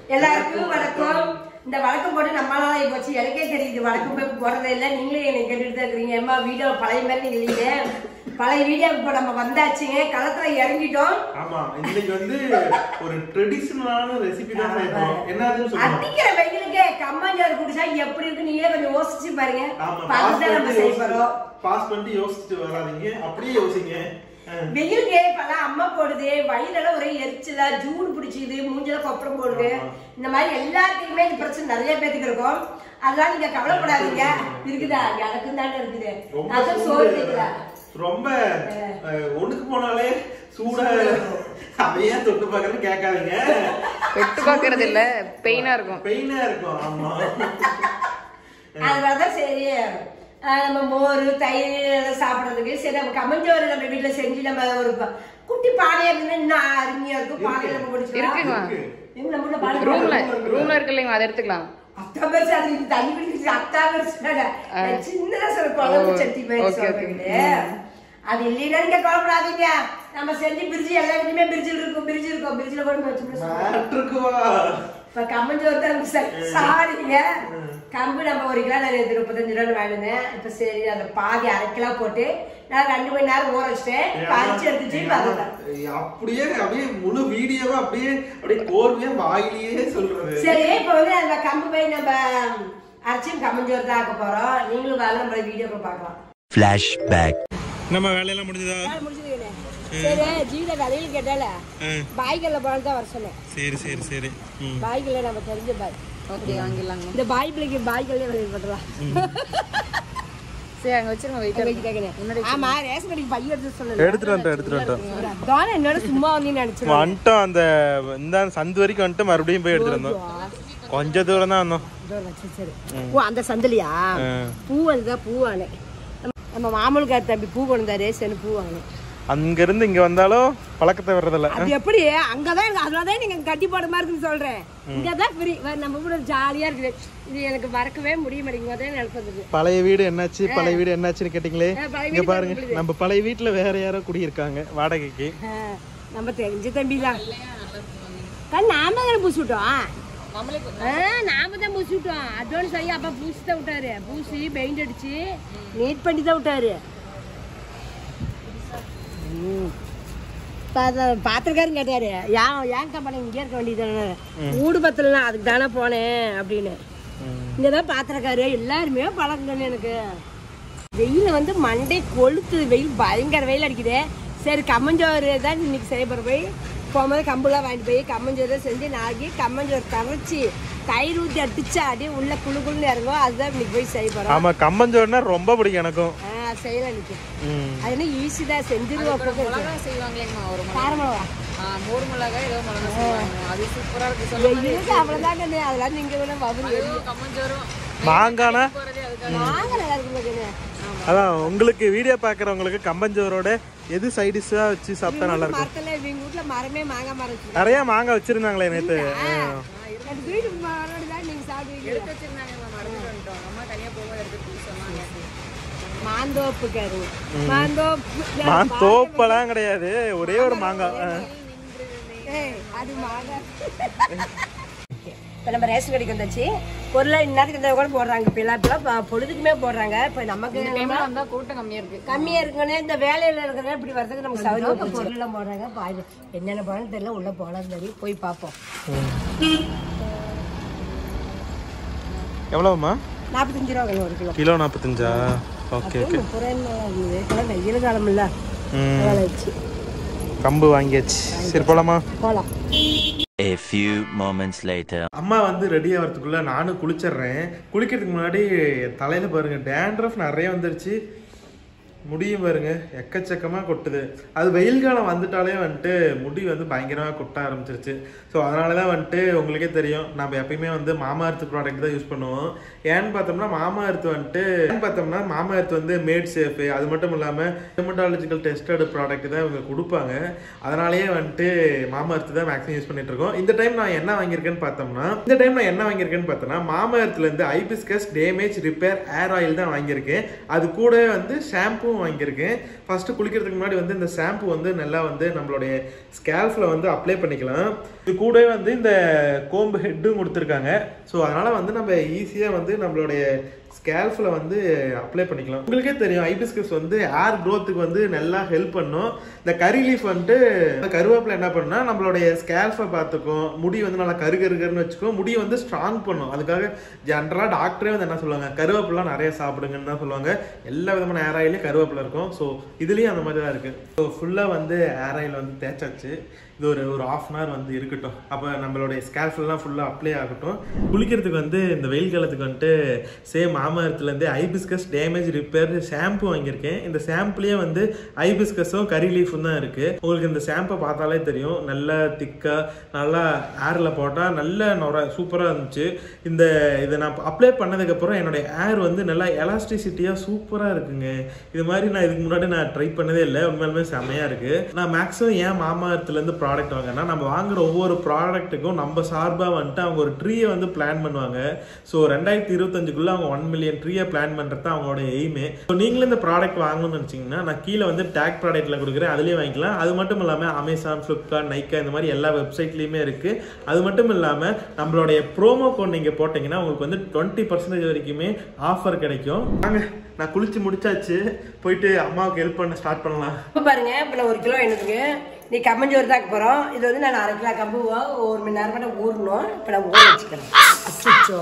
எல்லாருக்கும் வணக்கம் இந்த வழக்கம் போட்டு நம்மளால ஆகி போச்சு எனக்கே தெரியுது வழக்கம் போய் போறதே இல்லை நீங்களும் என்னை கேட்டுட்டு தான் இருக்கிறீங்க அம்மா வீடியோ பழைய மாதிரி இல்லைங்க பழைய வீடியோ இப்போ நம்ம வந்தாச்சுங்க களத்துல இறங்கிட்டோம் ஆமா இன்னைக்கு வந்து ஒரு ட்ரெடிஷனலான ரெசிபி தான் செய்யறோம் என்னதுன்னு சொல்லுங்க அடிக்கிற வெயிலுக்கு கம்மஞ்சாறு குடிச்சா எப்படி இருக்கு நீங்களே கொஞ்சம் யோசிச்சு பாருங்க ஆமா பார்த்து தான் நம்ம செய்ய போறோம் பாஸ் பண்ணிட்டு யோசிச்சுட்டு வராதீங்க அப்படியே யோசிங்க அஹ், வெயிலுக்கு இப்பெல்லாம் அம்மா போடுது வயிறெல்லாம் ஒரே எரிச்சலா ஜூன் பிடிச்சிது மூஞ்சில கொப்பரம் போடுது இந்த மாதிரி எல்லாத்துக்குமே இந்த பிரச்சனை நிறைய பேத்துக்கு இருக்கும் அதனால நீங்க கவலைப்படாதீங்க இருக்குதா எனக்கும் தானே இருக்குது ரொம்ப அதான் சோறு சூடு. வைக்கல ரொம்ப அஹ், ஒண்ணுக்கு போனாலே சூட அதையே தொட்டு பாக்குறேன்னு கேட்காதீங்க தொட்டு பார்க்கறது இல்ல பெயினா இருக்கும் பெயினா இருக்கும் ஆமா அதனாலதான் சரி ஆஹ் நம்ம மோர் தயிர் இதெல்லாம் சாப்பிடறதுக்கு சரி நம்ம கம்மஞ்சோறு நம்ம வீட்டுல செஞ்சு நம்ம ஒரு ப- குட்டி பானையா இருந்து இன்னும் அருமையா இருக்கும் பானையில நம்ம குடிச்சுக்கலாம் இருக்குங்க எங்க நம்ம வீட்டுல பானை ரூம்ல ரூம்ல இருக்கு இல்லைங்க அதை எடுத்துக்கலாம் அத்தா பெருசு அது இது தண்ணி பிடிச்சி அத்தா பெருசு சின்னதா சொல்ல குழம்பு சட்டி மாதிரி ஓகே, ஓகே. சொல்றீங்களே அது இல்லைன்னா நீங்க கவலைப்படாதீங்க நம்ம செஞ்சு பிரிட்ஜ் எல்லா வீட்லயுமே பிரிட்ஜில் இருக்கும் பிரிட்ஜ் இருக்கும் பிரிட்ஜில் கூட வச்சு மேட்ருக்குவா இப்ப கம்மஞ்சோறு தான் சாரிங்க கம்பு நம்ம ஒரு கிலோ நான் நேற்று முப்பத்தஞ்சு ரூபா வாங்கினேன் இப்ப சரி அந்த பாதி அரை கிலோ போட்டு நான் ரெண்டு மணி நேரம் ஊற வச்சிட்டேன் பறிச்சு எடுத்துச்சு பார்த்துட்டேன் அப்படியே அப்படியே முழு வீடியோவா அப்படியே அப்படியே கோர்வையா வாயிலேயே சொல்றது சரி இப்ப வந்து அந்த கம்பு போய் நம்ம அரைச்சும் கம்மஞ்சோறு தான் ஆக்க போறோம் நீங்களும் வாங்க நம்ம வீடியோ பார்க்கலாம் Flashback. நம்ம வேலையெல்லாம் முடிஞ்சதா முடிச்சுக்கிறேன் சரி ஜீவித கதையில் கேட்டால பாய்கல்ல போன தான் வர சொன்னேன் சரி சரி சரி பாய்கல்ல நம்ம தெரிஞ்ச பாய் ஓகே வாங்கிடலாங்க இந்த பாய் பிள்ளைக்கு பாய்கல்லே விளையாட பண்ணலாம் சரி அங்க வச்சிருங்க வெயிட் ஆமா ரேஷன் கடைக்கு பைய எடுத்து சொல்லல எடுத்துட்டு வந்துட்டோம் எடுத்துட்டு வந்துட்டோம் தானே என்னோட சும்மா வந்து நினைச்சிருக்கேன் வந்துட்டோம் அந்த இந்த சந்து வரைக்கும் வந்துட்டு மறுபடியும் போய் எடுத்துட்டு வந்தோம் கொஞ்ச தூரம் தான் வந்தோம் சரி ஓ அந்த சந்தலியா பூ வந்தா பூ வாங்கினேன் நம்ம மாமூலுக்கார தம்பி பூ கொண்டாரு சரி பூ வாங்கினேன் அங்க இருந்து இங்க வந்தாலும் பழக்கத்தை வர்றதில்ல அது எப்படி அங்கதான் எனக்கு அதனாலதான் நீங்க கட்டி போட மாதிரி இருக்குன்னு சொல்றேன் இங்கதான் ஃப்ரீ நம்ம கூட ஜாலியா இருக்குது இது எனக்கு மறக்கவே முடிய மாட்டேங்குது அதே நினைப்பது பழைய வீடு என்னாச்சு பழைய வீடு என்னாச்சுன்னு கேட்டீங்களே ஆ, பழைய இங்க வீடு பாருங்க நம்ம பழைய வீட்டுல வேற யாரோ குடியிருக்காங்க வாடகைக்கு நம்ம தெரிஞ்ச தம்பி தான் நாம தானே பூசி விட்டோம் ஆ, நாம தான் பூசி விட்டோம் அட்வான்ஸ் ஆகி அப்பா பூசி தான் விட்டாரு பூசி பெயிண்ட் அடிச்சு நீட் பண்ணி தான் விட்டாரு ம். பா- பாத்திரக்காரன் கேட்டாரு ஏன் ஏன் கம்பெனி இங்கே இருக்க வேண்டியது ஊடு பத்தலாம் அதுக்கு தானே போனேன் அப்படின்னு இங்கதான் பாத்திரக்காரு எல்லாருமே பழக்கம் எனக்கு வெயில் வந்து மண்டை கொளுத்து வெயில் பயங்கர வெயில் அடிக்குது சரி கம்மஞ்சோறு தான் இன்னைக்கு செய்ய போகிற போய் போகும்போது கம்புலாம் வாங்கிட்டு போய் கம்மஞ்சோறு தான் செஞ்சு நாகி கம்மஞ்சோறு கரைச்சி தயிர் ஊற்றி அடிச்சா அப்படியே உள்ள குழு குழுன்னு இறங்கும் அதுதான் இன்னைக்கு போய் செய்ய போகிறோம் ஆமா கம்மஞ்சோறுனா ரொம்ப பிடிக்கும் எனக்கும் செய்யலாம் இன்னைக்கு ம். அது என்ன ஈஸி தான் செஞ்சிருவோம் அப்போ மிளகா செய்வாங்களேங்கம்மா ஒரு மிளகா காரமாவா ஆ, மோர் மிளகாய் ஏதோ மிளகா செய்வாங்க அது சூப்பரா இருக்கு சொல்லுங்க வெயிலுக்கு அவ்வளோதாங்க அதெல்லாம் நீங்கள் கூட வபுரு கம்மஞ்சோறும் மாங்கானா போறதே அதுக்கு வாங்க நல்லா இருக்குங்க அதான் உங்களுக்கு வீடியோ பாக்குறவங்களுக்கு கம்பஞ்சோரோட எது சைடிஷா வச்சு சாப்பிட்டா நல்லா இருக்கும் மரத்தில் எங்கள் வீட்டில் மரமே மாங்காய் மரம் வச்சிருக்கோம். நிறைய மாங்காய் வச்சிருந்தாங்களே நேத்து எனக்கு வீட்டுக்கு முன்னாடி தான் நீங்கள் சாப்பிடுவீங்க எடுத்து வச்சிருந்தாங்க மறந்துட்டு வந்துட்டோம் அம்மா தனியா போகும்போது எடுத்து சொன்னாங்க மாந்தோப்புக்காரு மாந்தோப்பு நான் தோப்பெல்லாம் கிடையாது ஒரே ஒரு மாங்காய் ஆ. ஏய், அது மாங்காய் இப்போ நம்ம ரேஷன் கடைக்கு வந்தாச்சு பொருளை இந்நேரத்துக்கு இருந்தால் கூட போடுறாங்க இப்போ எல்லாம் இப்பெல்லாம் ப- பொழுதுக்குமே போடுறாங்க இப்போ நமக்கு டைம்ல வந்தா கூட்டம் கம்மியா இருக்கு கம்மியாக இருக்குன்னு இந்த வேலையில் இருக்கிறதா இப்படி வரதுக்கு நமக்கு சௌகரியம் பொருளெல்லாம் போடுறாங்க பாய் என்னென்ன போடணும்னு தெரியல உள்ளே போகலாம் தெரியும் போய் பார்ப்போம் எவ்வளவுமா நாற்பத்தஞ்சு ரூபா ஒரு கிலோ கிலோ நாற்பத்தஞ்சா ஓகே ஓகே முப்பது ரூபா இருந்தது இப்போலாம் வெயில் காலம் இல்லை ம் அதனால வச்சு கம்பு வாங்கியாச்சு சரி போலாமா போகலாம் A few moments later. அம்மா வந்து ரெடி ஆகிறதுக்குள்ள நானும் குளிச்சிடுறேன் குளிக்கிறதுக்கு முன்னாடி தலையில பாருங்க டேண்ட்ரஃப் நிறைய வந்துருச்சு முடியும் பாருங்க எக்கச்சக்கமா கொட்டுது அது வெயில் காலம் வந்துட்டாலே வந்துட்டு முடி வந்து பயங்கரமா கொட்ட ஆரம்பிச்சிருச்சு ஸோ அதனால தான் வந்துட்டு உங்களுக்கே தெரியும் நம்ம எப்பயுமே வந்து மாமா அர்த் ப்ராடக்ட் தான் யூஸ் பண்ணுவோம் ஏன்னு பார்த்தோம்னா மாமா அர்த் வந்துட்டு ஏன்னு பார்த்தோம்னா மாமா அர்த் வந்து மேட் சேஃப் அது மட்டும் இல்லாமல் டெர்மட்டாலஜிக்கல் டெஸ்டட் ப்ராடக்ட் தான் இவங்க கொடுப்பாங்க அதனாலேயே வந்துட்டு மாமா அர்த் தான் மேக்ஸிமம் யூஸ் பண்ணிட்டு இருக்கோம் இந்த டைம் நான் என்ன வாங்கியிருக்கேன்னு பார்த்தோம்னா இந்த டைம் நான் என்ன வாங்கியிருக்கேன்னு பார்த்தோம்னா மாமா அர்த்ல இருந்து hibiscus damage repair hair oil தான் வாங்கியிருக்கேன் அது கூட வந்து ஷாம்பு ஷாம்புவும் வாங்கியிருக்கேன் ஃபர்ஸ்ட் குளிக்கிறதுக்கு முன்னாடி வந்து இந்த ஷாம்பு வந்து நல்லா வந்து நம்மளுடைய ஸ்கேல்ஃபில் வந்து அப்ளை பண்ணிக்கலாம் இது கூடவே வந்து இந்த கோம்பு ஹெட்டும் கொடுத்துருக்காங்க ஸோ அதனால வந்து நம்ம ஈஸியாக வந்து நம்மளுடைய ஸ்கேல்ஃபில் வந்து அப்ளை பண்ணிக்கலாம் உங்களுக்கே தெரியும் ஐபிஸ்கஸ் வந்து ஏர் க்ரோத்துக்கு வந்து நல்லா ஹெல்ப் பண்ணும் இந்த கரி லீஃப் வந்துட்டு கருவேப்பிலை என்ன பண்ணுன்னா நம்மளுடைய ஸ்கேல்ஃபை பார்த்துக்கும் முடி வந்து நல்லா கரு கரு கருன்னு வச்சுக்கும் முடியை வந்து ஸ்ட்ராங் பண்ணும் அதுக்காக ஜென்ரலாக டாக்டரே வந்து என்ன சொல்லுவாங்க கருவேப்பிலாம் நிறைய சாப்பிடுங்கன்னு தான் சொல்லுவாங்க எல்லா விதமான ஏர் ஆயிலையும் கருவேப்பிலை இருக்கும் ஸோ இதுலேயும் அந்த மாதிரி தான் இருக்குது ஸோ ஃபுல்லாக வந்து ஏர் ஆயில் வந்து தேய்ச்சாச்சு இது ஒரு ஒரு ஆஃப் அன் ஹவர் வந்து இருக்கட்டும் அப்போ நம்மளுடைய ஸ்கேல்ஃபெல்லாம் ஃபுல்லாக அப்ளை ஆகட்டும் குளிக்கிறதுக்கு வந்து இந்த வெயில் காலத்துக்கு வந்துட்டு சேம் மாமரத்துலேருந்து ஐபிஸ்கஸ் டேமேஜ் ரிப்பேர் ஷாம்பு வாங்கியிருக்கேன் இந்த ஷாம்புலேயே வந்து ஐபிஸ்கஸும் கரி லீஃபும் தான் இருக்குது உங்களுக்கு இந்த ஷாம்பை பார்த்தாலே தெரியும் நல்லா திக்காக நல்லா ஏரில் போட்டால் நல்ல நொர சூப்பராக இருந்துச்சு இந்த இதை நான் அப்ளை பண்ணதுக்கப்புறம் என்னுடைய ஏர் வந்து நல்லா எலாஸ்டிசிட்டியாக சூப்பராக இருக்குங்க இது மாதிரி நான் இதுக்கு முன்னாடி நான் ட்ரை பண்ணதே இல்லை உண்மையாலுமே செம்மையாக இருக்குது நான் மேக்ஸிமம் ஏன் மாமரத்துலேருந்து ப்ராடக்ட் வாங்கினா நம்ம வாங்குற ஒவ்வொரு ப்ராடக்ட்டுக்கும் நம்ம சார்பாக வந்துட்டு அவங்க ஒரு ட்ரீயை வந்து பிளான் பண்ணுவாங்க ஸோ ரெண்டாயிரத்தி இருபத்தஞ்சுக்குள்ள அவங்க ஒன் மில்லியன் ட்ரீயை பிளான் பண்ணுறது தான் அவங்களோட எய்மே ஸோ நீங்களும் இந்த ப்ராடக்ட் வாங்கணும்னு நினச்சிங்கன்னா நான் கீழே வந்து டேக் ப்ராடக்ட்டில் கொடுக்குறேன் அதுலேயே வாங்கிக்கலாம் அது மட்டும் இல்லாமல் அமேசான் ஃப்ளிப்கார்ட் நைக்கா இந்த மாதிரி எல்லா வெப்சைட்லேயுமே இருக்குது அது மட்டும் இல்லாமல் நம்மளுடைய ப்ரோமோ கோட் நீங்கள் போட்டிங்கன்னா உங்களுக்கு வந்து டுவெண்ட்டி பர்சன்டேஜ் வரைக்குமே ஆஃபர் கிடைக்கும் வாங்க நான் குளிச்சு முடிச்சாச்சு போயிட்டு அம்மாவுக்கு ஹெல்ப் பண்ண ஸ்டார்ட் பண்ணலாம் இப்போ பாருங்க இப்போ நான் ஒரு கிலோ எனக்கு நீ கம்மஞ்சோறு தான் போகிறோம் இது வந்து நான் அரை கிலோ கம்பு ஒரு மணி நேரம் மட்டும் ஊறணும் இப்போ நான் ஊற வச்சுக்கிறேன் அச்சச்சோ.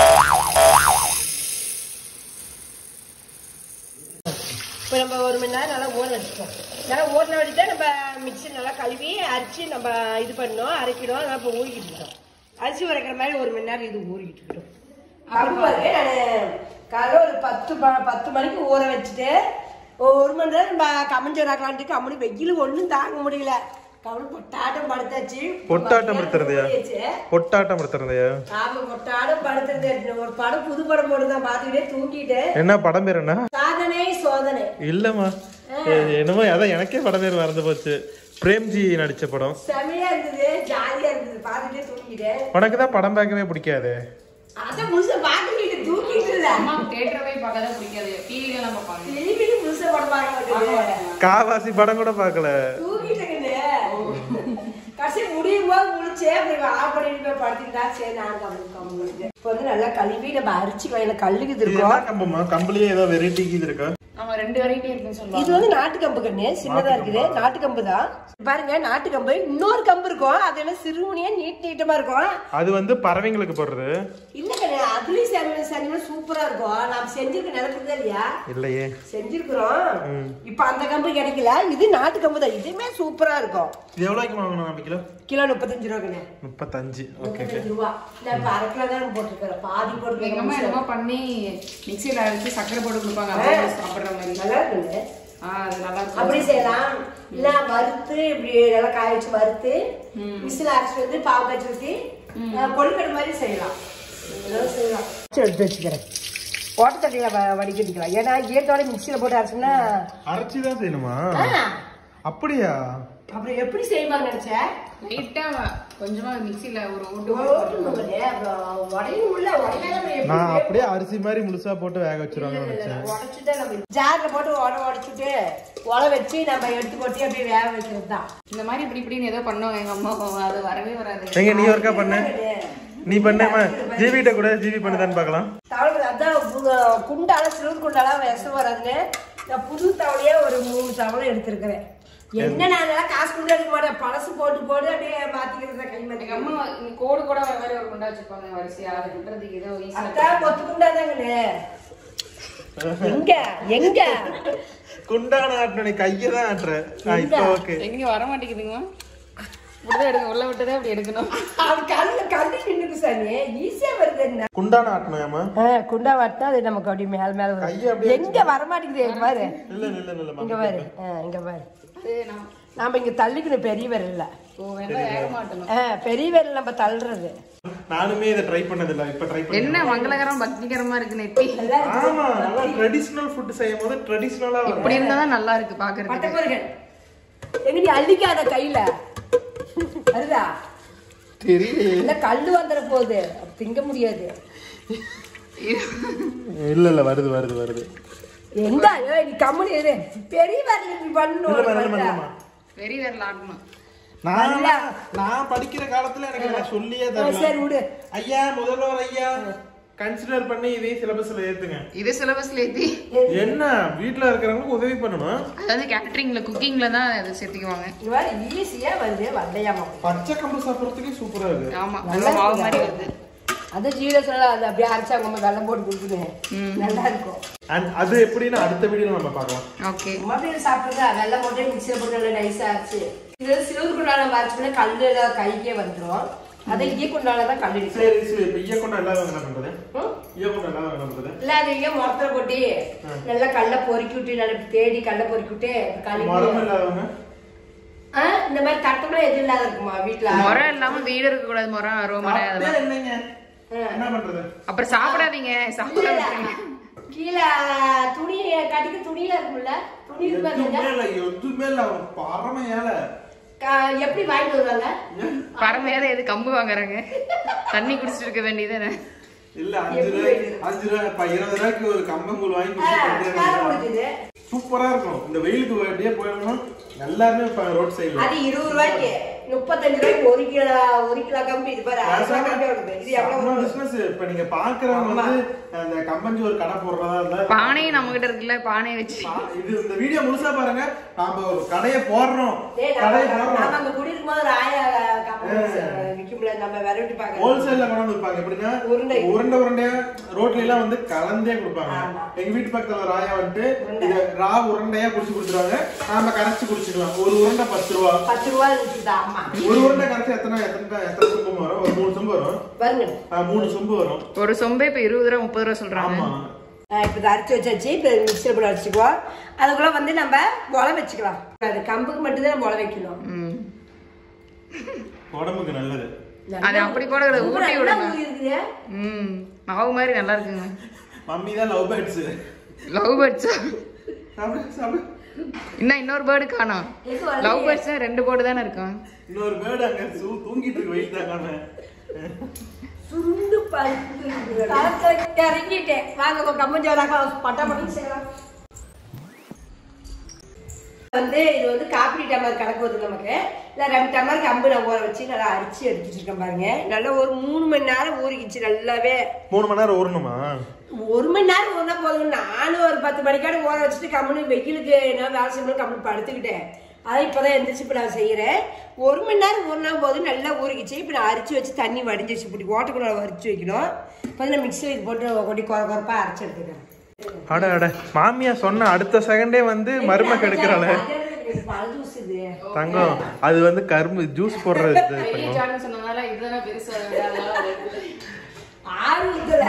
இப்போ நம்ம ஒரு மணி நேரம் நல்லா ஊற வச்சுக்கோம் நல்லா ஊறின வச்சு நம்ம மிக்ஸி நல்லா கழுவி அரிச்சு நம்ம இது பண்ணோம் அரைக்கணும் அதெல்லாம் இப்போ ஊறிக்கிட்டு இருக்கோம் அரிசி உரைக்கிற மாதிரி ஒரு மணி நேரம் இது ஊறிக்கிட்டு இருக்கட்டும் கம்பு பாருங்க நான் காலைல ஒரு பத்து ம- பத்து மணிக்கு ஊற வச்சுட்டு ஒரு மணி நேரம் நம்ம கம்மஞ்சோறு ஆக்கலான்ட்டு கம்மனி வெயில் ஒன்றும் தாங்க முடியல கவலை பொட்டாட்டம் படுத்தாச்சு பொட்டாட்டம் படுத்துறதையா? ஊறியாச்சு. பொட்டாட்டம் படுத்துறதையா ஆமா பொட்டாட்டம் படுத்துறது ஒரு படம் புது படம் போட்டு தான் பார்த்துக்கிட்டே தூங்கிட்டு என்ன படம் பேர் என்ன சாதனை சோதனை இல்லம்மா எ- என்னமோ அதான் எனக்கே படம் பேர் மறந்து போச்சு பிரேம்ஜி நடிச்ச படம் செமையா இருந்தது ஜாலியா இருந்தது பார்த்துட்டே தூங்கிட்டு உனக்கு தான் படம் பார்க்கவே பிடிக்காது அதான் முழுசா பார்த்துக்கிட்டு தூங்கிட்டு இல்ல அம்மா தேட்டர் போய் பார்க்க தான் பிடிக்காது டிவில நம்ம பார்க்கணும் டிவியில முழுசா படம் பார்க்க மாட்டேங்குது காவாசி படம் கூட பார்க்கல தூங்கிட்டேங்க கடைசி முடியும் போது முடிச்சே அப்படி ஆஃப் பண்ணிட்டு போய் படுத்துக்கிட்டா சரி நான் கம்மி கம்மி இப்போ வந்து நல்லா கழுவி நம்ம அரிச்சிக்கலாம் எனக்கு கல்லுக்கு இது இருக்கும் என்ன கம்புமா கம்புலயே ஏதோ வெரைட்டி இது இருக்கா ஆமா ரெண்டு வெரைட்டி இருக்குன்னு சொல்லுவாங்க இது வந்து நாட்டு கம்பு கண்ணு சின்னதா இருக்குது நாட்டு கம்பு தான் பாருங்க நாட்டு கம்பு இன்னொரு கம்பு இருக்கும் அது என்ன சிறுமுனியா நீட் நீட்டமா இருக்கும் அது வந்து பறவைங்களுக்கு போடுறது இல்ல கண்ணு அதுலயும் சரி சரி சூப்பரா இருக்கும் நாம செஞ்சிருக்க நினைக்கிறதே இல்லையா இல்லையே செஞ்சிருக்கிறோம் இப்ப அந்த கம்பு கிடைக்கல இது நாட்டு கம்பு தான் இதுவுமே சூப்பரா இருக்கும் இது எவ்வளோக்கு வாங்கணும் நம்ம கிலோ கிலோ முப்பத்தஞ்சு ரூபா கண்ணு முப்பத்தஞ்சு ஓகே முப்பத்தஞ்சு ரூபா நான் இப்ப அரை கிலோ தான் போட்டிருக்கிறேன் பாதி எங்க அம்மா போட்டிருக்கேன் என்னமோ பண்ணி மிக்சியில அரைச்சு சக்கரை போட்டு கொடுப்பாங்க அப்படியே சாப்பிடுற மாதிரி நல்லா இருக்குது ஆ அது நல்லா இருக்கும் அப்படி செய்யலாம் இல்ல வறுத்து இப்படி நல்லா காய வச்சு வறுத்து மிஷின் அரைச்சு வந்து பாவு காய்ச்சி ஊற்றி கொழுக்கடை மாதிரி செய்யலாம் இதெல்லாம் செய்யலாம் எடுத்து வச்சுக்கிறேன் ஓட்டத்தட்டியில் வ வடிகட்டிக்கலாம் ஏன்னா ஈரத்தோட மிக்சியில் போட்டு அரைச்சோம்னா அரைச்சி தான் செய்யணுமா ஆ, அப்படியா அப்புறம் எப்படி செய்வாங்க நினைச்சேன் லைட்டா கொஞ்சமா மிக்சியில ஒரு ஓட்டு ஓட்டணும் பாரு, அப்புறம் உடையும் உள்ள உடையாம எப்படி நான் அப்படியே அரிசி மாதிரி முழுசா போட்டு வேக வச்சிருவாங்கன்னு நினைச்சேன் உடைச்சுட்டு நம்ம ஜார்ல போட்டு உட உடைச்சிட்டு உலை வச்சு நம்ம எடுத்து கொட்டி அப்படியே வேக வைக்கிறது தான் இந்த மாதிரி இப்படி இப்படின்னு ஏதோ பண்ணுவாங்க எங்க அம்மா அது வரவே வராது எங்க நீ ஒர்க்கா பண்ண நீ பண்ணேமா ஜிவிட்ட கூட ஜிவி பண்ணுதான்னு பார்க்கலாம் தவளை அதான் கு- குண்டால சிறுவர் குண்டால விஷம் வராதுன்னு நான் புது தவளையா ஒரு மூணு தவளை எடுத்திருக்கிறேன் என்ன நான் அதெல்லாம் காசு கொண்டு எடுக்க மாட்டேன் பழசு போட்டு போட்டு அப்படியே மாத்திக்கிறத கை எங்க மாத்தி அம்மா இங்க கோடு கூட வர மாதிரி ஒரு குண்டா வச்சிருப்பாங்க வரிசையா அதை விட்டுறதுக்கு ஏதோ ஈஸியா அதான் கொத்து குண்டாதாங்கண்ணே எங்க எங்க குண்டான ஆட்டணும் நீ கையை தான் ஆட்டுற ஆ, இப்போ ஓகே எங்க வர மாட்டேங்குதுங்கம்மா இப்படிதான் எடுங்க உள்ள விட்டதே அப்படி எடுக்கணும் அது கல்லு கல்லு நின்னுக்கு சாமி ஈஸியா வருது என்ன குண்டான ஆட்டணுமா குண்டா வாட்டினா அது நமக்கு அப்படி மேல மேல கையை வரும் அப்படியே எங்க வர மாட்டேங்குது இங்க பாரு இல்ல இல்ல இல்ல இங்க பாரு ஆ, இங்க பாரு அது நான் நாம இங்க தள்ளிக்கணும் பெரிய விரல்ல ஓ வேண்டாம் வேக மாட்டணும் ஆ, பெரிய விரல் நம்ம தள்ளுறது நானுமே இதை ட்ரை பண்ணது இல்ல இப்ப ட்ரை பண்ணேன் என்ன மங்களகரம் பக்திகரமா இருக்கு நெத்தி ஆமா நல்லா ட்ரெடிஷனல் ஃபுட் செய்யும் போது ட்ரெடிஷனலா இப்படி இருந்தா தான் நல்லா இருக்கு பாக்குறதுக்கு பட்டப்பர்கள் எங்கடி அள்ளிக்காத கையில வருதா தெரியல இல்ல கல்லு வந்துட போகுது அப்ப திங்க முடியாது இல்ல இல்ல வருது வருது வருது எந்த ஏய், நீ கம்முனு இரு பெரிய வேலை இப்படி இல்லம்மா, இல்லம்மா, பண்ணணும் இல்லம்மா. வெறி வேற ஆடணும் நான் நான் படிக்கிற காலத்துல எனக்கு நான் சொல்லியே சரி தரல விடு ஐயா முதல்வர் ஐயா கன்சிடர் பண்ணி இதே சிலபஸ்ல ஏத்துங்க இது சிலபஸ்ல ஏத்தி என்ன வீட்ல இருக்கிறவங்களுக்கு உதவி பண்ணணும் அது வந்து கேட்டரிங்ல குக்கிங்ல தான் அதை சேர்த்துக்குவாங்க இது வேற ஈஸியா வந்து வந்தையாமா பச்சை கம்பு சாப்பிடறதுக்கே சூப்பரா இருக்கு ஆமா நல்லா மாவு மாதிரி வருது அது ஜீரோ சொல்ல அது அப்படியே அரைச்சா நம்ம வெள்ளம் போட்டு கொடுக்குது நல்லா இருக்கும் And அது எப்படின்னு அடுத்த வீடியோல நம்ம பார்க்கலாம் ஓகே மறுபடியும் சாப்பிடுறதா வெள்ளம் போட்டு மிக்சியில் போட்டு நல்லா நைஸா அரைச்சு இது சிவப்பு குண்டான அரைச்சுனா கல்லுல கைக்கே வந்துடும் அதை இங்கே குண்டான தான் கல் அடிச்சு சரி சரி இப்ப ஈய கொண்டு எல்லாரும் என்ன பண்றது ஈய கொண்டு எல்லாரும் என்ன பண்றது இல்ல அது இங்கே மொத்தம் கொட்டி நல்லா கல்ல பொறுக்கி விட்டு நல்லா தேடி கல்ல பொறுக்கி விட்டு கழுவி மரம் இல்லாதவங்க ஆ, இந்த மாதிரி தட்டம்லாம் எதுவும் இல்லாத இருக்குமா வீட்டுல முறை இல்லாம வீடு இருக்க கூடாது முறை அருவமனை அப்படியே அதெல்லாம் இல்லைங்க என்ன பண்றது அப்புறம் சாப்பிடாதீங்க சாப்பிட விட்டுருங்க. கீழே துணி கட்டிக்க துணியில இருக்கும்ல துணி இருக்கு எதுவுமே பாருங்க. இல்ல எதுவுமே இல்ல அவன் பரம ஏழை க- எப்படி வாங்கிட்டு வருவாங்க பரமையாத எது கம்பு வாங்குறாங்க தண்ணி குடிச்சிட்டு இருக்க வேண்டியதானே இல்ல அஞ்சு ரூபாய்க்கு அஞ்சு ரூபாய் இப்ப இருபது ரூபாய்க்கு ஒரு கம்பங்கூழ் வாங்கி ஆ, குடிச்சிட்டு காரம் இருக்காங்க. கொடுக்குது சூப்பரா இருக்கும் இந்த வெயிலுக்கு அப்படியே போயிடணும் எல்லாருமே இப்ப ரோட் சைடுல அது இருபது ரூபாய்க்கு முப்பத்தஞ்சு ரூபாய்க்கு ஒரு கிலோ ஒரு கிலோ கம்பி இது பாரு அரை கிலோ கம்பி வருது இது எவ்வளவு வரும்? பிசினஸ் இப்ப நீங்க பாக்குறவங்க வந்து அந்த கம்பஞ்சி ஒரு கடை போடுறதா இருந்தா பானையும் நம்ம கிட்ட இருக்குல்ல பானையை வச்சு பா- இது இந்த வீடியோ முழுசா பாருங்க நாம ஒரு கடையை போடுறோம் டேய், கடையை நாம போடுறோம் நாம அங்க குடியிருக்கும் போது ஒரு ஆயா கம்பி விக்கும்ல நம்ம விரட்டி பார்க்க ஹோல்சேல்ல கொண்டு வந்து விற்பாங்க எப்படின்னா உருண்டை. உருண்டை உருண்டையா ரோட்ல எல்லாம் வந்து கலந்தே கொடுப்பாங்க ஆமா. எங்க வீட்டு பக்கத்துல ஒரு ஆயா வந்துட்டு உருண்டை. இத ரா உருண்டையா குடிச்சு கொடுத்துருவாங்க நாம கரைச்சு குடிச்சுக்கலாம் ஒரு உருண்டை பத்து ரூபா பத்து ரூபா இருந்துச்சுதா ஆமா ஒரு உருண்டை கரைச்சு எத்தனை எத்தனை எத்தனை சொம்பு வரும் ஒரு மூணு சொம்பு வரும் பாருங்க ஆ, மூணு சொம்பு வரும் ஒரு சொம்பே இப்ப இருபது ரூபா முப்பது ரூபா சொல்றாங்க ஆமா ஆஹ் இப்ப இதை அரைச்சி வச்சாச்சு இப்போ மிக்சர் போட்டு அரைச்சிக்குவோம் அதுக்குள்ள வந்து நம்ம முளை வச்சுக்கலாம் அது கம்புக்கு மட்டும்தான் நம்ம முளை வைக்கணும் ம். உடம்புக்கு நல்லது அது அப்படி கூட கிடையாது, ஊற ஊட்டி நல்லா விடுங்க ஊறி இருக்குது ம் மாவு மாதிரி நல்லா இருக்குங்க மம்மி தான் லவ் பேர்ட்ஸ் லவ் பேர்ட்ஸா சாப்பிடு சாப்பிடு இன்னும் இன்னொரு பேர்டு காணோம் எது வரலையே? லவ் பேர்ட்ஸ் ரெண்டு பேர்டு தானே இருக்கும் இன்னொரு பேர்டு அங்க சூ- தூங்கிட்டு இருக்கு வெயிட் தாங்காம சுருண்டு பருப்பு இறங்கிட்டேன் வாங்க உங்க கம்மஞ்சோராக்கா பட்டா மட்டும் செய்யலாம் வந்து இது வந்து காப்பி டம்ளர் கணக்கு வருது நமக்கு இல்லை ரெண்டு டம்ளர் கம்பு நான் ஊற வச்சு நல்லா அரிச்சு எடுத்துட்டு இருக்கேன் பாருங்க நல்லா ஒரு மூணு மணி நேரம் ஊறிக்கிச்சு நல்லாவே மூணு மணி நேரம் ஊறணுமா ஒரு மணி நேரம் ஊறினா போதுங்க நானும் ஒரு பத்து மணிக்காடு ஊற வச்சுட்டு கம்முனு வெயிலுக்கு என்ன வேலை செய்யணும் கம்முனு படுத்துக்கிட்டேன் அதை இப்போதான் எந்திரிச்சு இப்போ நான் செய்கிறேன் ஒரு மணி நேரம் ஊறினா போது நல்லா ஊறிக்கிச்சு இப்போ நான் அரிச்சு வச்சு தண்ணி வடிஞ்சிச்சு இப்படி ஓட்டக்குள்ள அரிச்சு வைக்கணும் இப்போ நான் மிக்சியில் இது போட்டு கொட்டி குறை குறைப்பா அரைச்சு எடுத்துக்கிறேன் அட அட மாமியா சொன்ன அடுத்த செகண்டே வந்து மருமக எடுக்கிறாள பால் ஜூஸ் இது தங்கம் அது வந்து கரும்பு ஜூஸ் போடுறது தங்கம் ஜான்னு சொன்னதால இதுதானே பெருசா ஆர்வத்துல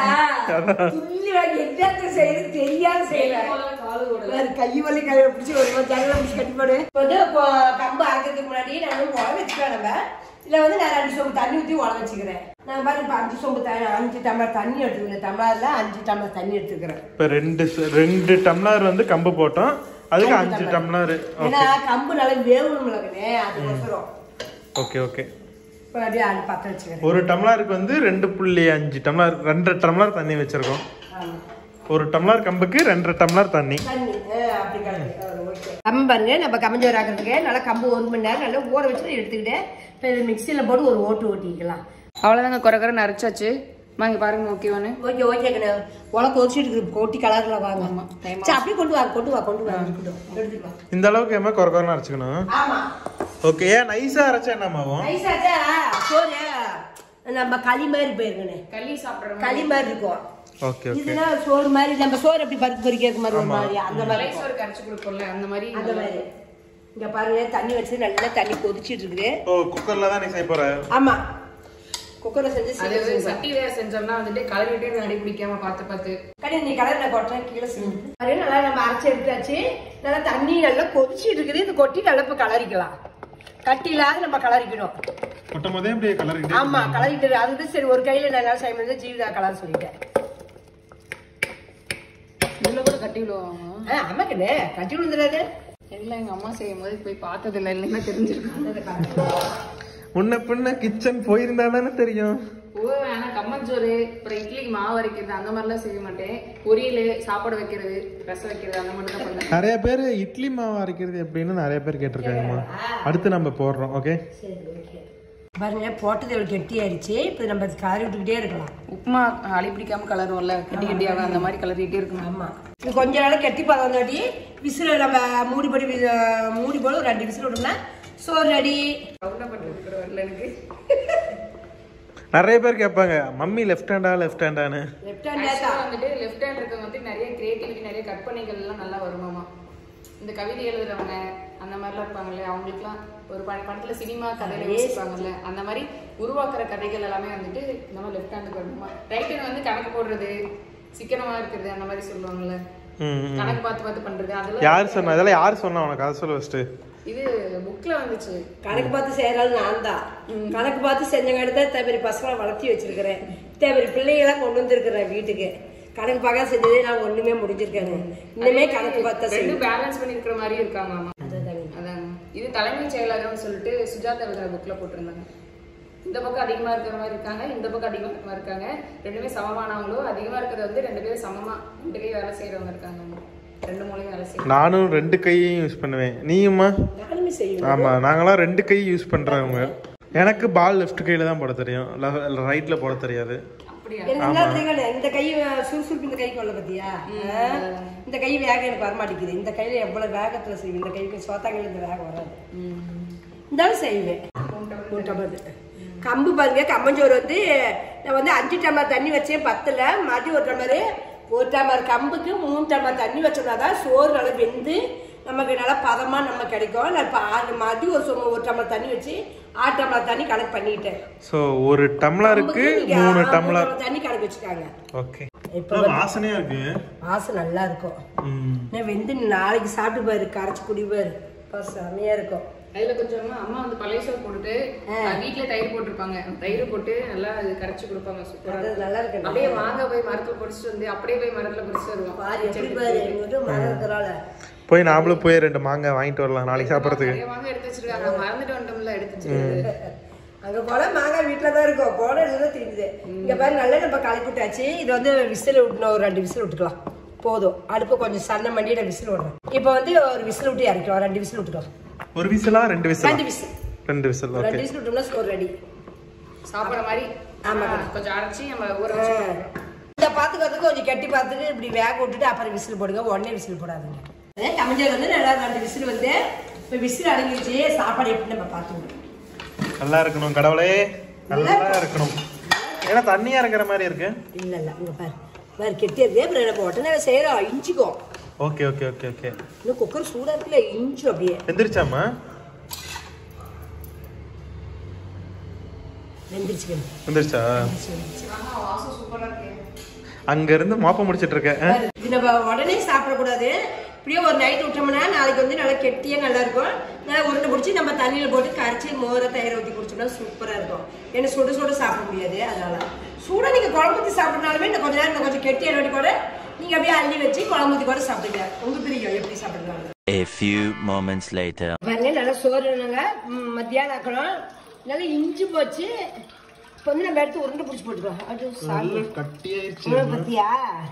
துள்ளி வாங்கி என்னத்த செய்யறது தெரியாத செய்யறேன் கை வலி கை பிடிச்சி ஒரு ஜன்னல பிடிச்சி கட்டி போடு இப்போ வந்து இப்போ கம்பு அரைக்கிறதுக்கு முன்னாடி நான் வந்து உழ வச்சுக்கிறேன் நம்ம இதுல வந்து நான் ரெண்டு சொம்பு தண்ணி ஊற்றி உழ வச்சுக்கிறேன் நான் பாருங்க இப்போ அஞ்சு சொம்பு தண்ணி அஞ்சு டம்ளர் தண்ணி எடுத்துக்கிறேன் டம்ளர்ல அஞ்சு டம்ளர் தண்ணி எடுத்துக்கிறேன் இப்ப ரெண்டு ச- ரெண்டு டம்ளர் வந்து கம்பு போட்டோம் அதுக்கு அஞ்சு டம்ளர் ஏன்னா கம்பு நல்லா வேகணும்லங்கண்ணே அதுக்கோசரம் ஓகே ஓகே இப்போ அப்படியே அது பற்ற வச்சுக்கிறேன் ஒரு டம்ளருக்கு வந்து ரெண்டு புள்ளி அஞ்சு டம்ளர் ரெண்டரை டம்ளர் தண்ணி வச்சிருக்கோம் ஆமா ஒரு டம்ளர் கம்புக்கு ரெண்டரை டம்ளர் தண்ணி தண்ணி ஆ, அப்படி கிடக்கு ஓகே கம்பு பாருங்க நம்ம கம்பஞ்சோறு ஆக்கிறதுக்கு நல்லா கம்பு ஒரு மணி நேரம் நல்லா ஊற வச்சுட்டு எடுத்துக்கிட்டு இப்போ இது மிக்சியில் போட்டு ஒரு ஓட்டு ஓட்டிக்கலாம் அவ்வளவுதாங்க குறை குறை நரைச்சாச்சு வாங்க பாருங்க ஓகேவானு ஓகே ஓகேங்கண்ணா உலக கொதிச்சுட்டு இருக்கு கொட்டி கலர்ல வாங்க ஆமா, time சரி அப்படியே கொண்டு வா கொண்டு வா கொண்டு வா இருக்கட்டும் எடுத்துட்டு வா இந்த அளவுக்கு ஏமா குறை குறைன்னு அரைச்சிக்கணும் ஆமா ஓகே ஏன் நைஸா அரைச்சா என்னமாவும் நைஸாச்சா சோறு நம்ம களி மாதிரி போயிருக்கண்ணே களி சாப்பிடுற களி மாதிரி இருக்கும் ஓகே ஓகே இதுனா சோறு மாதிரி நம்ம சோறு எப்படி பருப்பு பொரிக்கிற மாதிரி ஒரு மாதிரி அந்த மாதிரி இருக்கும். ஒரு கரைச்சு கொடுப்போம்ல அந்த மாதிரி அந்த மாதிரி இங்க பாருங்க தண்ணி வச்சு நல்லா தண்ணி கொதிச்சிட்டு இருக்குது ஓ குக்கர்ல தான் நீ செய்ய போற ஆமா குக்கர்ல செஞ்சு அது சீக்கிரம் செஞ்சு சட்டியில செஞ்சோம்னா வந்துட்டு கலரிட்டே அடி பிடிக்காம பார்த்து பார்த்து கடை நீ கலர்ல கொட்டுறேன் கீழே செஞ்சு அதே நல்லா நம்ம அரைச்சி எடுத்தாச்சு நல்லா தண்ணி நல்லா கொதிச்சிட்டு இருக்குது இது கொட்டி நல்லா இப்ப கலரிக்கலாம் கட்டி இல்லாத நம்ம கலரிக்கணும் கொட்டும் போதே அப்படியே கலர் ஆமா கலரிட்டு அது சரி ஒரு கையில நல்லா செய்ய முடியாது ஜீவிதா கலர் சொல்லிட்டேன் இதுல கூட கட்டி விடுவாங்க ஆ, ஆமாக்கண்ணே கட்டி விழுந்துடாது இல்ல எங்க அம்மா செய்யும் போது போய் பார்த்தது இல்ல இல்லைன்னா தெரிஞ்சிருக்கும் முன்ன பின்ன கிச்சன் போயிருந்தா தானே தெரியும் ஓ ஆனா கம்ம கம்பஞ்சோறு அப்புறம் இட்லிக்கு மாவு அரைக்கிறது அந்த மாதிரிலாம் செய்ய மாட்டேன் பொரியல் சாப்பாடு வைக்கிறது ரசம் வைக்கிறது அந்த மாதிரி தான் பண்ணுவேன் நிறைய பேர் இட்லி மாவு அரைக்கிறது எப்படின்னு நிறைய பேர் கேட்டிருக்காங்கம்மா அடுத்து நம்ம போடுறோம் ஓகே சரி ஓகே பாருங்க போட்டது எவ்வளோ கெட்டி ஆயிடுச்சு இப்போ நம்ம காரி விட்டுக்கிட்டே இருக்கலாம் உப்புமா அடி பிடிக்காம கலரும்ல கட்டி கட்டியாக அந்த மாதிரி கலரிட்டே இருக்கணும் ஆமாம் இது கொஞ்ச நாள் கெட்டி பதம் வந்தாட்டி விசில் நம்ம மூடிப்படி வி- மூடி போல ஒரு ரெண்டு விசில் விட்டோம்னா சோறு ரெடி வரல எனக்கு நிறைய பேர் கேட்பாங்க மம்மி லெஃப்ட் ஹேண்டா லெஃப்ட் ஹேண்டான்னு லெஃப்ட் ஹேண்ட் Actually வந்துட்டு லெஃப்ட் ஹேண்ட் இருக்கவங்க வந்து நிறைய கிரியேட்டிவிட்டி நிறைய கற்பனைகள் எல்லாம் நல்லா வருமாமா இந்த கவிதை எழுதுறவங்க அந்த மாதிரிலாம் இருப்பாங்கல்ல அவங்களுக்குலாம் ஒரு ப- படத்துல சினிமா கதையில யோசிப்பாங்கல்ல அந்த மாதிரி உருவாக்குற கதைகள் எல்லாமே வந்துட்டு இந்த மாதிரி லெஃப்ட் ஹேண்டுக்கு வருமா ரைட் ஹேண்ட் வந்து கணக்கு போடுறது சிக்கனமா இருக்கிறது அந்த மாதிரி சொல்லுவாங்கல்ல ம் கணக்கு பார்த்து பார்த்து பண்றது அதெல்லாம் யார் சொன்னா இதெல்லாம் யார் சொன்னா உனக்கு அதை சொல்ல ஃபஸ்ட்டு இது புக்ல வந்துச்சு கணக்கு பார்த்து செய்யறாள் நான் தான் கணக்கு பார்த்து செஞ்சங்காட்டி தான் இத்தனை பெரிய பசங்களை வளர்த்தி வச்சிருக்கிறேன் இத்தனை பெரிய பிள்ளைங்களாம் கொண்டு வந்திருக்கிறேன் வீட்டுக்கு கணக்கு பார்க்க செஞ்சதே நான் ஒண்ணுமே முடிஞ்சிருக்கேன் இன்னுமே கணக்கு பார்த்தா செய்யும் ரெண்டும் பேலன்ஸ் பண்ணி இருக்கிற மாதிரி இருக்காங்க ஆமா அதாங்க இது தலைமைச் செயலகம்னு சொல்லிட்டு சுஜாதா எழுதுற புக்ல போட்டிருந்தாங்க இந்த பக்கம் அதிகமா இருக்கிற மாதிரி இருக்காங்க இந்த பக்கம் அதிகமா இருக்காங்க ரெண்டுமே சமமானவங்களும் அதிகமா இருக்கிறது வந்து ரெண்டு பேரும் சமமா ரெண்டு கை வேலை செய்யறவங்க இருக்காங்க ரெண்டு மூலையும் வேலை செய்யறாங்க நானும் ரெண்டு கையையும் யூஸ் பண்ணுவேன் நீயுமா நானுமே செய்வேன் ஆமா நாங்களாம் ரெண்டு கை யூஸ் பண்றவங்க எனக்கு பால் லெஃப்ட் கையில தான் போட தெரியும் ரைட்ல போட தெரியாது அப்படியா எனக்கு என்ன தெரியுங்களா, இந்த கை சுறுசுறுப்பு இந்த கை கொள்ள பத்தியா ஆ? இந்த கை வேகம் எனக்கு வரமாட்டேங்குது இந்த கையில எவ்வளவு வேகத்துல செய்வேன் இந்த கைக்கு சோத்தாங்கையில இந்த வேகம் வராது இருந்தாலும் செய்வேன் மூணு டம்ளர் கம்பு பாருங்க கம்பஞ்சோறு வந்து நான் வந்து அஞ்சு டம்ளர் தண்ணி வச்சேன் பத்துல மறுபடியும் ஒரு டம்ளர் ஒரு டம்ளர் கம்புக்கு மூணு டம்ளர் தண்ணி வச்சோம்னா தான் சோறு நல்லா வெந்து நமக்கு நல்லா பதமா நம்ம கிடைக்கும் நான் இப்போ ஆறு மறுபடியும் ஒரு சொ- ஒரு டம்ளர் தண்ணி வச்சு ஆறு டம்ளர் தண்ணி கணக்கு பண்ணிட்டேன் ஸோ ஒரு டம்ளருக்கு கம்புக்கு நீங்க மூணு ஆறு டம்ளர் தண்ணி கணக்கு வச்சுக்காங்க ஓகே இப்போ வாசனையா இருக்கு வாசம் நல்லா இருக்கும் ம். நான் வெந்து நாளைக்கு சாப்பிட்டு பாரு கரைச்சி குடி பாரு அப்பா செமையா இருக்கும் அதுல கொஞ்சம் அம்மா வந்து பழைய சோறு போட்டுட்டு வீட்டுல தயிர் போட்டிருப்பாங்க தயிர் போட்டு நல்லா அது கரைச்சு கொடுப்பாங்க சூப்பரா அது நல்லா இருக்கு அப்படியே மாங்காய் போய் மரத்துல பொடிச்சிட்டு வந்து அப்படியே போய் மரத்துல பொடிச்சிட்டு வருவோம் பாரு எப்படி பாரு எங்க வீட்டு மரம் இருக்கிறால போய் நாமளும் போய் ரெண்டு மாங்காய் வாங்கிட்டு வரலாம் நாளைக்கு சாப்பிட்றதுக்கு நிறைய மாங்காய் எடுத்து வச்சிருக்காங்க மறந்துட்டு வந்துட்டோம்ல எடுத்து வச்சிருக்காங்க அங்க போனா மாங்காய் வீட்டுல தான் இருக்கும் போன இதுதான் தெரியுது இங்க பாரு நல்லா நம்ம கலக்கி விட்டாச்சு இது வந்து விசில் விட்டணும் ஒரு ரெண்டு விசில் விட்டுக்கலாம் போதும் அடுப்பு கொஞ்சம் சன்னம் பண்ணி நான் விசில் விடணும் இப்போ வந்து ஒரு விசில் விட்டு இறக்கலாம் ரெண்டு விசில் விட்டுக்கலாம் ஒரு விசிலா ரெண்டு விசிலா ரெண்டு விசில் ரெண்டு விசில் ஓகே ரெண்டு விசில் விட்டோம்னா சோறு ரெடி சாப்பிட மாதிரி ஆமா கொஞ்சம் அரைச்சி நம்ம ஊற வச்சு இந்த பாத்துக்கிறதுக்கு கொஞ்சம் கெட்டி பார்த்துட்டு இப்படி வேக விட்டுட்டு அப்புறம் விசில் போடுங்க உடனே விசில் போடாதுங்க அதே தமிழர் வந்து நல்லா ரெண்டு விசில் வந்து இப்போ விசில் அடங்கிடுச்சு சாப்பாடு எப்படி நம்ம பார்த்துக்கணும் நல்லா இருக்கணும் கடவுளே நல்லா இருக்கணும் ஏன்னா தண்ணியா இருக்கிற மாதிரி இருக்கு இல்லை இல்லை இங்கே பாரு பாரு கெட்டி இருக்கு அப்புறம் நம்ம உடனே செய்கிறோம் இஞ்சிக்கும் ஓகே ஓகே ஓகே ஓகே இன்னும் குக்கர் சூடாக இருக்குல்ல இஞ்சி அப்படியே எந்திரிச்சாமா வெந்திரிச்சுக்கணும் எந்திரிச்சா அங்க இருந்து மாப்ப முடிச்சிட்டு இருக்க ஆ? இது நம்ம உடனே சாப்பிடக்கூடாது இப்படியே ஒரு நைட் விட்டோம்னா நாளைக்கு வந்து நல்லா கெட்டியா நல்லா இருக்கும் நல்லா உருண்டை பிடிச்சி நம்ம தண்ணியில போட்டு கரைச்சி மோரை தயிர் ஊற்றி குடிச்சோம்னா சூப்பரா இருக்கும் ஏன்னா சுட சுட சாப்பிட முடியாது அதனால சூடா நீங்க குழம்பு ஊற்றி சாப்பிட்றனாலுமே இந்த கொஞ்ச நேரம் இந்த கொஞ்சம் கெட்டியா நோட்டி கூட நீங்க அப்படியே அள்ளி வச்சு குழம்பு ஊற்றி கூட சாப்பிடுங்க உங்களுக்கு தெரியும் எப்படி சாப்பிடுறாங்க A few moments later. பாருங்க நல்லா சோறு நாங்க மத்தியானம் ஆக்கணும் நல்லா இஞ்சி போச்சு இப்போ வந்து நம்ம எடுத்து உருண்டை பிடிச்சி போட்டுக்கலாம் அது சாப்பிட்டு உணவை பத்தியா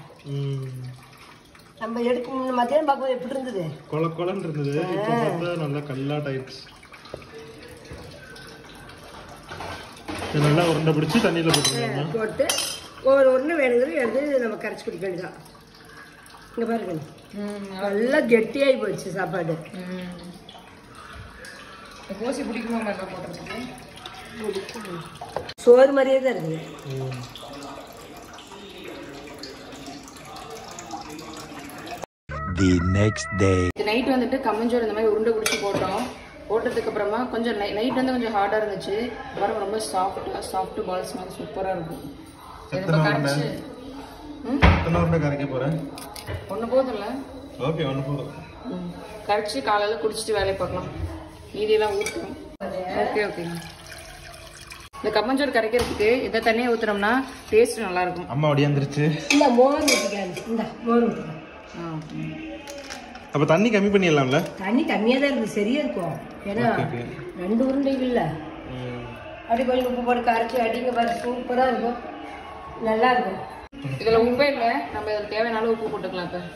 நம்ம எடுக்க மத்தியானம் பார்க்கும்போது எப்படி இருந்தது கொல கொலன்னு இருந்தது இப்போ பார்த்தா நல்லா கல்லாட் ஆயிடுச்சு இது நல்லா உருண்டை பிடிச்சி தண்ணியில போட்டுருங்க போட்டு ஒவ்வொரு ஒன்று வேணுங்கிறது எடுத்து நம்ம கரைச்சி குடிக்க வேண்டியதான் இங்கே பாருங்க நல்லா கெட்டியாகி போச்சு சாப்பாடு கோசி பிடிக்குமா மாதிரி போட்டுருக்கு சோறு மாதிரியே தான் இருக்குது The next day. நைட் வந்துட்டு கம்மஞ்சோறு இந்த மாதிரி உருண்டை பிடிச்சி போட்டோம் போட்டதுக்கு அப்புறமா கொஞ்சம் நைட் வந்து கொஞ்சம் ஹார்டா இருந்துச்சு அப்புறம் ரொம்ப சாஃப்டா சாஃப்ட் பால்ஸ் மாதிரி சூப்பரா இருக்கும் இது இப்போ கரைச்சு ம் எத்தனை உருண்டை கரைக்க போறேன் ஒன்று போதும்ல ஓகே ஒன்று போதும் ம். கரைச்சு காலையில குடிச்சிட்டு வேலையை பார்க்கலாம் மீதியெல்லாம் ஊற்றணும் ஓகே ஓகே இந்த கம்மஞ்சோறு கரைக்கிறதுக்கு இதை தண்ணியை ஊற்றுனோம்னா டேஸ்ட் நல்லா இருக்கும் அம்மா ஒடியாந்துருச்சு இந்த மோர் ஊற்றிக்காது இந்த மோர் ஊற்றிக்கலாம் ஆ, ம். அப்ப தண்ணி கம்மி பண்ணிடலாம்ல தண்ணி கம்மியாக தான் இருக்குது சரியா இருக்கும் ஏன்னா ஓகே. ரெண்டு உருண்டை இல்லை அப்படி கொஞ்சம் உப்பு போட்டு கரைச்சி அடிங்க பாரு சூப்பராக இருக்கும் நல்லா இருக்கும் இதுல உப்பே இல்லை நம்ம இதுல தேவையான அளவு உப்பு போட்டுக்கலாம் இப்ப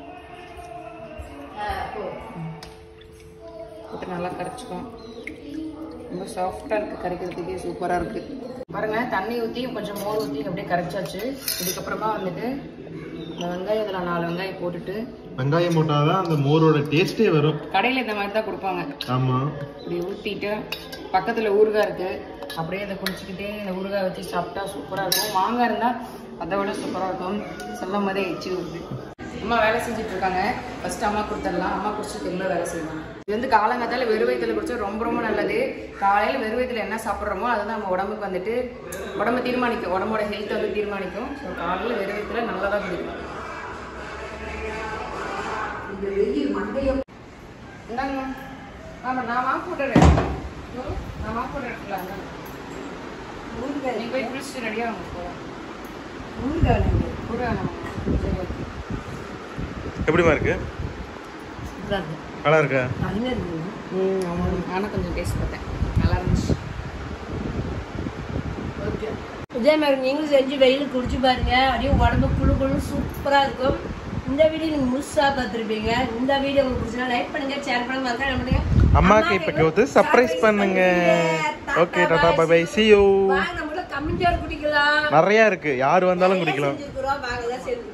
போட்டு நல்லா கரைச்சிக்கும் ரொம்ப சாஃப்டா இருக்கு கரைக்கிறதுக்கே சூப்பரா இருக்கு பாருங்க தண்ணி ஊத்தி கொஞ்சம் மோர் ஊத்தி அப்படியே கரைச்சாச்சு இதுக்கப்புறமா வந்துட்டு இந்த வெங்காயம் இதுல நாலு வெங்காயம் போட்டுட்டு வெங்காயம் போட்டாதான் அந்த மோரோட டேஸ்டே வரும் கடையில இந்த மாதிரி தான் கொடுப்பாங்க ஆமா இப்படி ஊற்றிட்டு பக்கத்தில் ஊறுகாய் இருக்கு அப்படியே அதை குடிச்சிக்கிட்டே இந்த ஊறுகாய் வச்சு சாப்பிட்டா சூப்பராக இருக்கும் மாங்காய் இருந்தால் அதை விட சூப்பராக இருக்கும் சொல்லும் போதே எச்சி வருது அம்மா வேலை செஞ்சுட்டு இருக்காங்க ஃபர்ஸ்ட் அம்மா கொடுத்துடலாம் அம்மா குடிச்சிட்டு எல்லாம் வேலை செய்வாங்க இது வந்து காலங்காத்தால வெறும் வயிற்றுல குடிச்சா ரொம்ப ரொம்ப நல்லது காலையில் வெறும் வயிற்றுல என்ன சாப்பிட்றோமோ அதுதான் நம்ம உடம்புக்கு வந்துட்டு உடம்பு தீர்மானிக்கும் உடம்போட ஹெல்த் வந்து தீர்மானிக்கும் ஸோ காலையில் வெறும் வயிற்றுல நல்லா தான் குடிக்கணும் இந்தாங்க ஆமா நான் மாப்பு போட்டுறேன் நான் மாப்பு போட்டுறேன் நீ போய் குளிச்சுட்டு ரெடியாக வாங்க போகிறேன் ஊறுகாய் வேணும். கூட வேணாம் சரி ஓகே எப்படிமா இருக்கு சூப்பரா இருக்கும். நல்லா இருக்கா அருமையா இருக்குது. ம் ஆமாம் நானும் கொஞ்சம் டேஸ்ட் பார்த்தேன் நல்லா இருந்துச்சு ஓகே. இதே மாதிரி நீங்களும் செஞ்சு வெயில் குடிச்சு பாருங்க அப்படியே உடம்பு குழு குழு சூப்பரா இருக்கும் இந்த வீடியோ நீங்க முழுசா பார்த்துருப்பீங்க இந்த வீடியோ உங்களுக்கு பிடிச்சா லைக் பண்ணுங்க ஷேர் பண்ணுங்க மறக்காம பண்ணுங்க அம்மாக்கு இப்ப வந்து சர்ப்ரைஸ் பண்ணுங்க okay tata bye bye see you வாங்க நம்மள கம்மிஞ்சார் குடிக்கலாம் நிறைய இருக்கு யார் வந்தாலும் குடிக்கலாம் செஞ்சிருக்கிறோம் வாங்க தான் சேர்ந்து